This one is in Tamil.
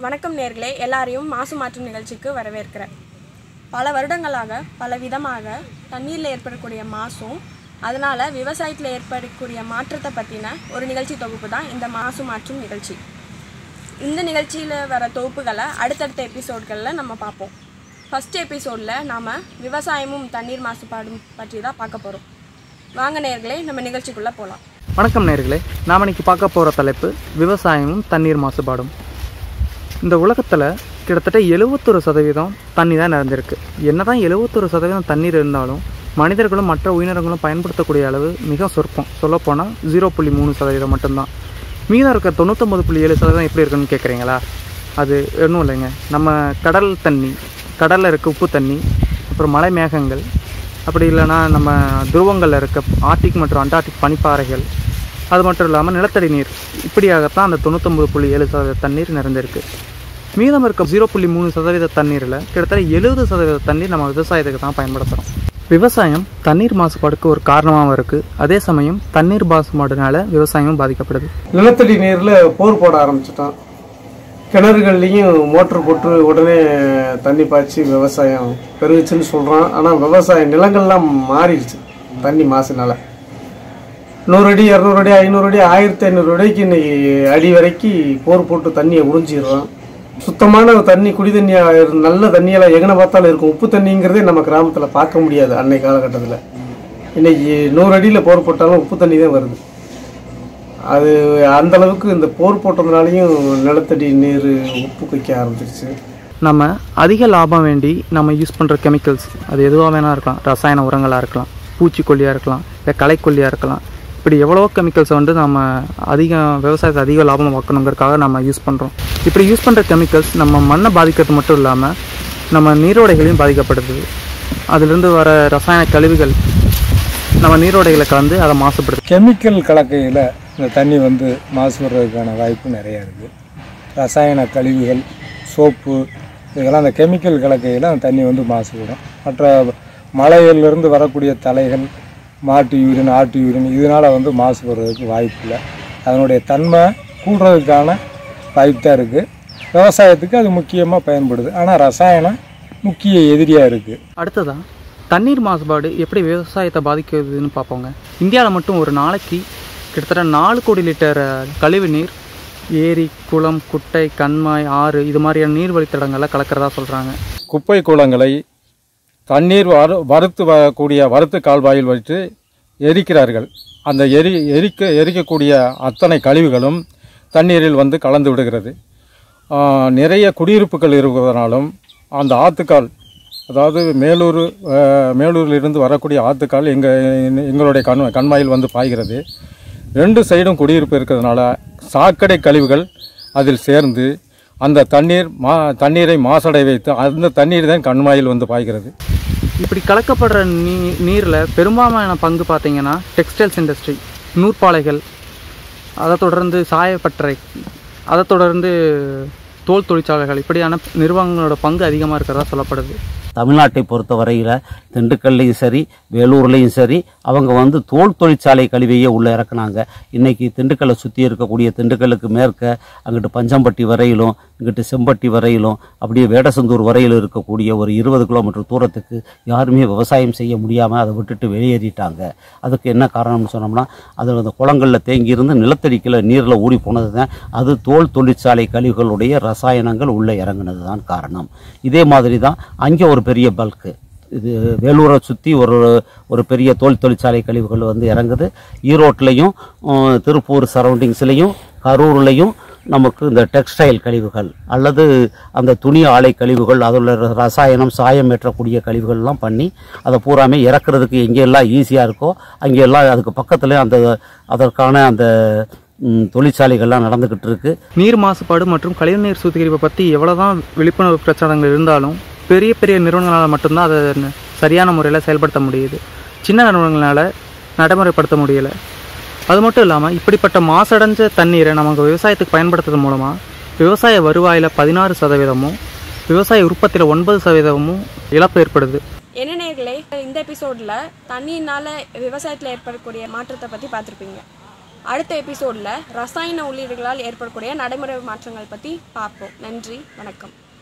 வணக்கம் நேர்களே எல்லாரையும் மாசு மாற்றும் நிகழ்ச்சிக்கு வரவேற்கிறேன் பல வருடங்களாக பல விதமாக தண்ணீரில் ஏற்படக்கூடிய மாசும் அதனால் விவசாயத்தில் ஏற்படக்கூடிய மாற்றத்தை பற்றின ஒரு நிகழ்ச்சி தொகுப்பு தான் இந்த மாசு மாற்றும் நிகழ்ச்சி இந்த நிகழ்ச்சியில் வர தொகுப்புகளை அடுத்தடுத்த எபிசோட்களில் நம்ம பார்ப்போம் ஃபஸ்ட் எபிசோடில் நாம் விவசாயமும் தண்ணீர் மாசுபாடும் பற்றி தான் பார்க்க போகிறோம் வாங்க நேர்களே நம்ம நிகழ்ச்சிக்குள்ளே போகலாம் வணக்கம் நேர்களே நாம் இன்னைக்கு பார்க்க போகிற தலைப்பு விவசாயமும் தண்ணீர் மாசுபாடும் இந்த உலகத்தில் கிட்டத்தட்ட எழுபத்தொரு சதவீதம் தண்ணி தான் நிறைஞ்சிருக்கு என்னதான் எழுபத்தொரு சதவீதம் தண்ணீர் இருந்தாலும் மனிதர்களும் மற்ற உயிரினங்களும் பயன்படுத்தக்கூடிய அளவு மிக சொற்பம் சொல்லப்போனால் ஜீரோ புள்ளி மூணு சதவீதம் மட்டும்தான் மீதம் இருக்க தொண்ணூத்தொம்பது புள்ளி ஏழு சதவீதம் எப்படி இருக்குன்னு கேட்குறீங்களா அது ஒன்றும் இல்லைங்க நம்ம கடல் தண்ணி கடலில் இருக்க உப்பு தண்ணி அப்புறம் மலை மேகங்கள் அப்படி இல்லைன்னா நம்ம துருவங்களில் இருக்க ஆர்டிக் மற்றும் அண்டார்டிக் பனிப்பாறைகள் அது மட்டும் இல்லாமல் நிலத்தடி நீர் இப்படியாகத்தான் அந்த தொண்ணூத்தொம்பது புள்ளி ஏழு சதவீத தண்ணீர் நிறைந்திருக்கு மீதம் இருக்க ஜீரோ புள்ளி மூணு சதவீத தண்ணீரில் கிட்டத்தட்ட எழுபது சதவீத தண்ணீர் நம்ம விவசாயத்துக்கு தான் பயன்படுத்துகிறோம் விவசாயம் தண்ணீர் மாசுபாடுக்கு ஒரு காரணமாகவும் இருக்குது அதே சமயம் தண்ணீர் மாசுபாடுனால விவசாயமும் பாதிக்கப்படுது நிலத்தடி நீரில் போர் போட ஆரம்பிச்சிட்டோம் கிணறுகள்லையும் மோட்ரு போட்டு உடனே தண்ணி பாய்ச்சி விவசாயம் பெருகுச்சுன்னு சொல்கிறோம் ஆனால் விவசாய நிலங்கள்லாம் மாறிடுச்சு தண்ணி மாசுனால நூறு அடி இரநூறு அடி ஐநூறு அடி ஆயிரத்தி ஐநூறு அடிக்கு இன்னைக்கு அடி வரைக்கும் போர் போட்டு தண்ணியை உறிஞ்சிடுறோம் சுத்தமான தண்ணி குடி தண்ணியாக நல்ல தண்ணியெல்லாம் எங்கன பார்த்தாலும் இருக்கும் உப்பு தண்ணிங்கிறதே நம்ம கிராமத்தில் பார்க்க முடியாது அன்னை காலகட்டத்தில் இன்னைக்கு நூறு அடியில் போர் போட்டாலும் உப்பு தண்ணி தான் வருது அது அந்த அளவுக்கு இந்த போர் போட்டதுனாலையும் நிலத்தடி நீர் உப்பு கைக்க ஆரம்பிச்சிருச்சு நம்ம அதிக லாபம் வேண்டி நம்ம யூஸ் பண்ணுற கெமிக்கல்ஸ் அது எதுவாக வேணா இருக்கலாம் ரசாயன உரங்களாக இருக்கலாம் பூச்சிக்கொல்லியாக இருக்கலாம் இல்லை களைக்கொல்லியாக இருக்கலாம் இப்படி எவ்வளோ கெமிக்கல்ஸை வந்து நம்ம அதிக விவசாயத்தை அதிக லாபம் பார்க்கணுங்கிறதுக்காக நம்ம யூஸ் பண்ணுறோம் இப்படி யூஸ் பண்ணுற கெமிக்கல்ஸ் நம்ம மண்ணை பாதிக்கிறது மட்டும் இல்லாமல் நம்ம நீரோடைகளையும் பாதிக்கப்படுது அதிலிருந்து வர ரசாயன கழிவுகள் நம்ம நீரோடைகளை கலந்து அதை மாசுபடுது கெமிக்கல் கலக்கையில் இந்த தண்ணி வந்து மாசுபடுறதுக்கான வாய்ப்பு நிறையா இருக்குது ரசாயன கழிவுகள் சோப்பு இதெல்லாம் அந்த கெமிக்கல் கலக்கையில் அந்த தண்ணி வந்து மாசுபடும் மற்ற மலையிலிருந்து வரக்கூடிய தலைகள் மாட்டு யூரின் ஆட்டு யூரின் இதனால் வந்து மாசுபடுறதுக்கு வாய்ப்பு இல்லை அதனுடைய தன்மை கூடுறதுக்கான வாய்ப்பு தான் இருக்குது விவசாயத்துக்கு அது முக்கியமாக பயன்படுது ஆனால் ரசாயனம் முக்கிய எதிரியாக இருக்குது அடுத்ததா தண்ணீர் மாசுபாடு எப்படி விவசாயத்தை பாதிக்குதுன்னு பார்ப்போங்க இந்தியாவில் மட்டும் ஒரு நாளைக்கு கிட்டத்தட்ட நாலு கோடி லிட்டர் அஹ், கழிவு நீர் ஏரி குளம் குட்டை கண்மாய் ஆறு இது மாதிரியான நீர் வழித்தடங்கள்ல கலக்கிறதா சொல்கிறாங்க குப்பை கூலங்களை தண்ணீர் வறு வறுத்து வரக்கூடிய வறுத்து கால்வாயில் வைத்து எரிக்கிறார்கள் அந்த எரி எரிக்க எரிக்கக்கூடிய அத்தனை கழிவுகளும் தண்ணீரில் வந்து கலந்து விடுகிறது ஆ, நிறைய குடியிருப்புகள் இருப்பதனாலும் அந்த ஆத்துக்கால் அதாவது மேலூர் ஆ, மேலூரிலிருந்து வரக்கூடிய ஆத்துக்கால் எங்கள் எங்களுடைய கண் கண்மாயில் வந்து பாய்கிறது ரெண்டு சைடும் குடியிருப்பு இருக்கிறதுனால சாக்கடை கழிவுகள் அதில் சேர்ந்து அந்த தண்ணீர் மா தண்ணீரை மாசடை வைத்து அந்த தண்ணீர் தான் கண்மாயில் வந்து பாய்கிறது இப்படி கலக்கப்படுற நீ நீரில் பெரும்பாலான பங்கு பார்த்தீங்கன்னா டெக்ஸ்டைல்ஸ் இண்டஸ்ட்ரி நூற்பாலைகள் அதை தொடர்ந்து சாயப்பட்டறை அதை தொடர்ந்து தோல் தொழிற்சாலைகள் இப்படியான நிறுவனங்களோட பங்கு அதிகமாக இருக்கிறதா சொல்லப்படுது தமிழ்நாட்டை பொறுத்த வரையில் திண்டுக்கல்லையும் சரி வேலூர்லேயும் சரி அவங்க வந்து தோல் தொழிற்சாலை கழிவையே உள்ளே இறக்குனாங்க இன்னைக்கு திண்டுக்கல்லை சுற்றி இருக்கக்கூடிய திண்டுக்கல்லுக்கு மேற்க அங்கிட்டு பஞ்சம்பட்டி வரையிலும் இங்கிட்டு செம்பட்டி வரையிலும் அப்படியே வேடசந்தூர் வரையிலும் இருக்கக்கூடிய ஒரு இருபது கிலோமீட்டர் தூரத்துக்கு யாருமே விவசாயம் செய்ய முடியாமல் அதை விட்டுட்டு வெளியேறிட்டாங்க அதுக்கு என்ன காரணம்னு சொன்னோம்னா அது அந்த குளங்களில் தேங்கி இருந்து நிலத்தடிக்கல நீரில் ஊறி போனது தான் அது தோல் தொழிற்சாலை கழிவுகளுடைய ரசாயனங்கள் உள்ளே இறங்குனது தான் காரணம் இதே மாதிரி தான் அங்கே ஒரு பெரிய பல்க்கு இது வேலூரை சுற்றி ஒரு ஒரு பெரிய தோல் தொழிற்சாலை கழிவுகள் வந்து இறங்குது ஈரோட்லேயும் உம், திருப்பூர் சரௌண்டிங்ஸ்லேயும் கரூர்லேயும் நமக்கு இந்த டெக்ஸ்டைல் கழிவுகள் அல்லது அந்த துணி ஆலை கழிவுகள் அதில் ரசாயனம் சாயம் ஏற்றக்கூடிய கழிவுகள்லாம் பண்ணி அதை பூராமே இறக்குறதுக்கு எங்கெல்லாம் ஈஸியாக இருக்கோ அங்கெல்லாம் அதுக்கு பக்கத்தில் அந்த அதற்கான அந்த ம், தொழிற்சாலைகள்லாம் நடந்துக்கிட்டு இருக்கு நீர் மாசுபாடு மற்றும் கழிவுநீர் சுத்திகரிப்பை பற்றி எவ்வளோதான் விழிப்புணர்வு பிரச்சாரங்கள் இருந்தாலும் பெரிய பெரிய நிறுவனங்களால் மட்டும்தான் அதை ந- சரியான முறையில் செயல்படுத்த முடியுது சின்ன நிறுவனங்களால் நடைமுறைப்படுத்த முடியலை அது மட்டும் இல்லாமல் இப்படிப்பட்ட மாசடைஞ்ச தண்ணீரை நமக்கு விவசாயத்துக்கு பயன்படுத்துறது மூலமாக விவசாய வருவாயில் பதினாறு சதவீதமும் விவசாய உற்பத்தியில் ஒன்பது சதவீதமும் இழப்பு ஏற்படுது என்ன நேர்களே இந்த எபிசோடில் தண்ணியினால் விவசாயத்தில் ஏற்படக்கூடிய மாற்றத்தை பற்றி பார்த்துருப்பீங்க அடுத்த எபிசோடில் ரசாயன உள்ளீடுகளால் ஏற்படக்கூடிய நடைமுறை மாற்றங்கள் பற்றி பார்ப்போம் நன்றி வணக்கம்